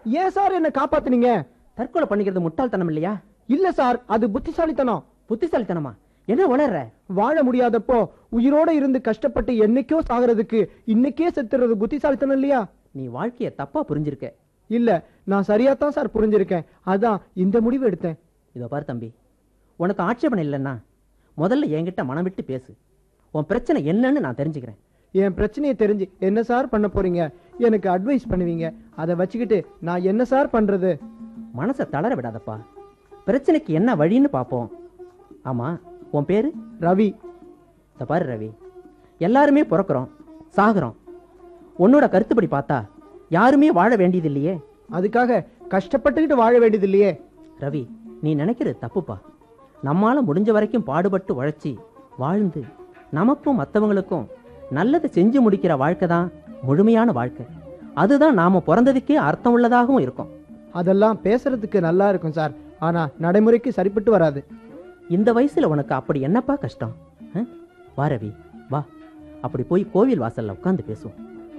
ஏன் சார் என்ன காப்பாத்துனீங்க தற்கொலை பண்ணிக்கிறது முட்டாள்தனம் இல்லையா இல்ல சார் அது புத்திசாலித்தனம் புத்திசாலித்தனமா என்ன உணர்ற வாழ முடியாதப்போ உயிரோட இருந்து கஷ்டப்பட்டு என்னைக்கோ சாகிறதுக்கு இன்னைக்கே செத்துறது புத்திசாலித்தனம் இல்லையா நீ வாழ்க்கைய தப்பா புரிஞ்சிருக்க இல்ல நான் சரியா தான் சார் புரிஞ்சிருக்கேன் அதான் இந்த முடிவு எடுத்தேன் இதோ பாரு தம்பி உனக்கு ஆட்சேபணம் இல்லைன்னா முதல்ல என்கிட்ட மனம் விட்டு பேசு உன் பிரச்சனை என்னன்னு நான் தெரிஞ்சுக்கிறேன் என் பிரச்சனையை தெரிஞ்சு என்ன சார் பண்ண போறீங்க எனக்கு அட்வைஸ் பண்ணுவீங்க அதை வச்சுக்கிட்டு நான் என்ன சார் பண்றது மனசை தளர விடாதப்பா பிரச்சனைக்கு என்ன வழின்னு பார்ப்போம் ஆமா உன் பேரு ரவி இந்த பாரு ரவி எல்லாருமே பிறக்கிறோம் சாகுறோம் உன்னோட கருத்துப்படி பார்த்தா யாருமே வாழ வேண்டியது இல்லையே அதுக்காக கஷ்டப்பட்டுக்கிட்டு வாழ வேண்டியது இல்லையே ரவி நீ நினைக்கிறது தப்புப்பா நம்மால முடிஞ்ச வரைக்கும் பாடுபட்டு உழைச்சி வாழ்ந்து நமக்கும் மற்றவங்களுக்கும் நல்லதை செஞ்சு முடிக்கிற வாழ்க்கை தான் முழுமையான வாழ்க்கை அதுதான் நாம பிறந்ததுக்கே அர்த்தம் உள்ளதாகவும் இருக்கும் அதெல்லாம் பேசுறதுக்கு நல்லா இருக்கும் சார் ஆனா நடைமுறைக்கு சரிப்பட்டு வராது இந்த வயசுல உனக்கு அப்படி என்னப்பா கஷ்டம் ஆ? வா ரவி வா அப்படி போய் கோவில் வாசல்ல உட்காந்து பேசுவோம்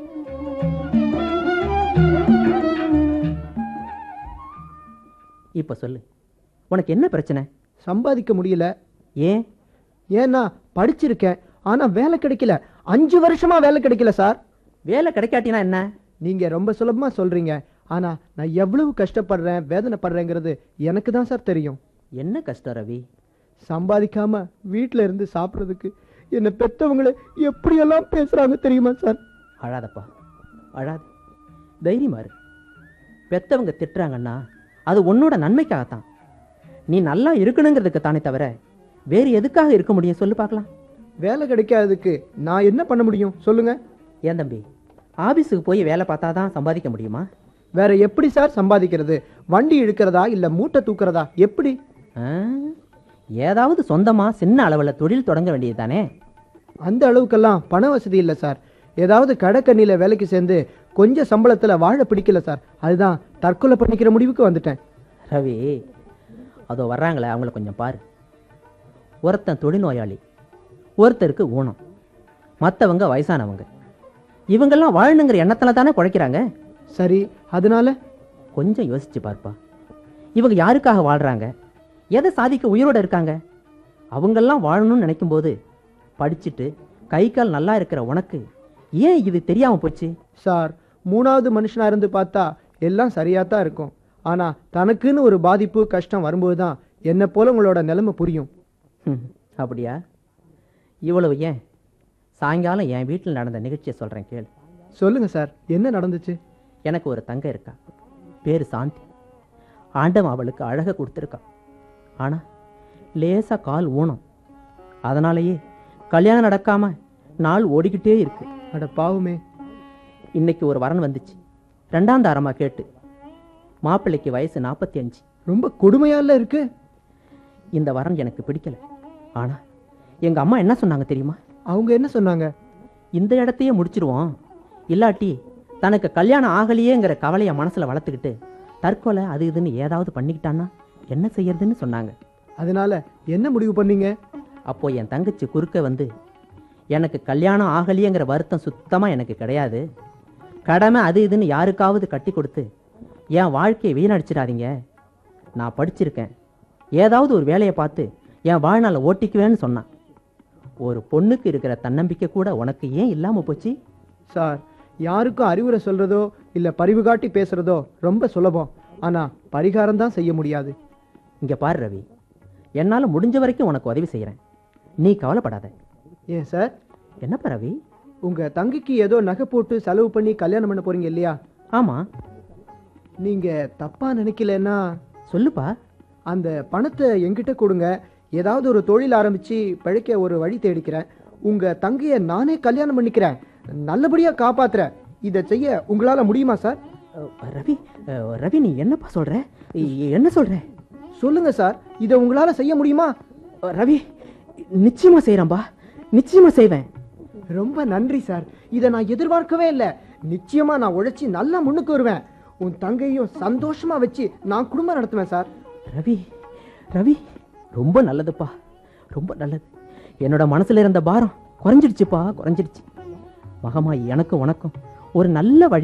இப்ப சொல்லு உனக்கு என்ன பிரச்சனை சம்பாதிக்க முடியல ஏன் ஏன்னா படிச்சிருக்கேன் ஆனா வேலை கிடைக்கல அஞ்சு வருஷமா வேலை கிடைக்கல சார் வேலை கிடைக்காட்டினா என்ன நீங்க ரொம்ப சுலபமா சொல்றீங்க ஆனா நான் எவ்வளவு கஷ்டப்படுறேன் வேதனைப்படுறேங்கிறது எனக்கு தான் சார் தெரியும் என்ன கஷ்டம் ரவி சம்பாதிக்காம வீட்ல இருந்து சாப்பிடுறதுக்கு என்ன பெத்தவங்களை எப்படியெல்லாம் பேசுறாங்க தெரியுமா சார் அழாதப்பா அழாது தைரியமா இரு பெத்தவங்க திட்டுறாங்கன்னா அது உன்னோட நன்மைக்காகத்தான் நீ நல்லா இருக்கணுங்கிறதுக்கு தானே தவிர வேறு எதுக்காக இருக்க முடியும் சொல்லு பார்க்கலாம் வேலை கிடைக்காததுக்கு நான் என்ன பண்ண முடியும் சொல்லுங்க ஏன் தம்பி ஆபீஸுக்கு போய் வேலை பார்த்தா தான் சம்பாதிக்க முடியுமா வேற எப்படி சார் சம்பாதிக்கிறது வண்டி இழுக்கிறதா இல்ல மூட்டை தூக்குறதா எப்படி ஆ? ஏதாவது சொந்தமா சின்ன அளவில் தொழில் தொடங்க வேண்டியது தானே அந்த அளவுக்கெல்லாம் பண வசதி இல்லை சார் ஏதாவது கடைக்கண்ணில வேலைக்கு சேர்ந்து கொஞ்சம் சம்பளத்துல வாழ பிடிக்கல சார் அதுதான் தற்கொலை பண்ணிக்கிற முடிவுக்கு வந்துட்டேன் ரவி அதோ வர்றாங்களே அவங்கள கொஞ்சம் பாரு ஒருத்தன் தொழில்நோயாளி ஒருத்தருக்கு ஊனம் மற்றவங்க வயசானவங்க இவங்கெல்லாம் வாழணுங்கிற எண்ணத்தில் தானே குழைக்கிறாங்க சரி அதனால கொஞ்சம் யோசிச்சு பார்ப்பா இவங்க யாருக்காக வாழ்றாங்க எதை சாதிக்க உயிரோட இருக்காங்க அவங்கெல்லாம் வாழணும்னு நினைக்கும்போது படிச்சுட்டு கை கால் நல்லா இருக்கிற உனக்கு ஏன் இது தெரியாம போச்சு சார் மூணாவது மனுஷனா இருந்து பார்த்தா எல்லாம் சரியா தான் இருக்கும் ஆனா தனக்குன்னு ஒரு பாதிப்பு கஷ்டம் வரும்போது தான் என்னை போல உங்களோட நிலைமை புரியும் ஹம், அப்படியா இவ்வளவு ஏன் சாயங்காலம் என் வீட்டில் நடந்த நிகழ்ச்சியை சொல்கிறேன் கேளு சொல்லுங்க சார் என்ன நடந்துச்சு எனக்கு ஒரு தங்க இருக்கா பேர் சாந்தி ஆண்டவன் அவளுக்கு அழகை கொடுத்துருக்கான் ஆனால் லேசாக கால் ஊனம் அதனாலேயே கல்யாணம் நடக்காம நாள் ஓடிக்கிட்டே இருக்கு அட பாவமே இன்னைக்கு ஒரு வரன் வந்துச்சு ரெண்டாம் தாரமா கேட்டு மாப்பிள்ளைக்கு வயசு நாற்பத்தி அஞ்சு ரொம்ப கொடுமையால இருக்கு இந்த வரன் எனக்கு பிடிக்கல ஆனா எங்க அம்மா என்ன சொன்னாங்க தெரியுமா அவங்க என்ன சொன்னாங்க இந்த இடத்தையே முடிச்சிருவோம் இல்லாட்டி தனக்கு கல்யாணம் ஆகலையேங்கிற கவலையை மனசுல வளர்த்துக்கிட்டு தற்கொலை அது இதுன்னு ஏதாவது பண்ணிக்கிட்டான்னா என்ன செய்யறதுன்னு சொன்னாங்க அதனால என்ன முடிவு பண்ணீங்க அப்போ என் தங்கச்சி குறுக்க வந்து எனக்கு கல்யாணம் ஆகலையேங்கிற வருத்தம் சுத்தமா எனக்கு கிடையாது கடமை அது இதுன்னு யாருக்காவது கட்டி கொடுத்து என் வாழ்க்கையை வீணடிச்சிடாதீங்க நான் படிச்சிருக்கேன் ஏதாவது ஒரு வேலையை பார்த்து என் வாழ்நாளை ஓட்டிக்குவேன்னு சொன்னான் ஒரு பொண்ணுக்கு இருக்கிற தன்னம்பிக்கை கூட உனக்கு ஏன் இல்லாம போச்சு சார் யாருக்கும் அறிவுரை சொல்றதோ இல்ல பரிவு காட்டி பேசுறதோ ரொம்ப சுலபம் ஆனா பரிகாரம் தான் செய்ய முடியாது இங்க பாரு ரவி என்னால முடிஞ்ச வரைக்கும் உனக்கு உதவி செய்யறேன் நீ கவலைப்படாத ஏன் சார் என்னப்பா ரவி உங்க தங்கிக்கு ஏதோ நகை போட்டு செலவு பண்ணி கல்யாணம் பண்ண போறீங்க இல்லையா ஆமா நீங்க தப்பா நினைக்கலன்னா சொல்லுப்பா அந்த பணத்தை என்கிட்ட கொடுங்க ஏதாவது ஒரு தொழில் ஆரம்பிச்சு பிழைக்க ஒரு வழி தேடிக்கிறேன் உங்க தங்கைய நானே கல்யாணம் பண்ணிக்கிறேன் நல்லபடியா காப்பாத்துறேன் இதை செய்ய உங்களால முடியுமா சார் அஹ், ரவி அஹ், ரவி நீ என்னப்பா சொல்ற இ- என்ன சொல்ற சொல்லுங்க சார் இதை உங்களால செய்ய முடியுமா அஹ், ரவி நிச்சயமா செய்யறேன்பா நிச்சயமா செய்வேன் ரொம்ப நன்றி சார் இதை நான் எதிர்பார்க்கவே இல்லை நிச்சயமா நான் உழைச்சி நல்லா முன்னுக்கு வருவேன் உன் தங்கையும் சந்தோஷமா வச்சு நான் குடும்பம் நடத்துவேன் சார் ரவி ரவி ரொம்ப நல்லதுப்பா ரொம்ப நல்லது என்னோட மனசுல இருந்த பாரம் குறைஞ்சிடுச்சுப்பா குறைஞ்சிடுச்சு மகமாயி எனக்கும் உனக்கும் ஒரு நல்ல வழி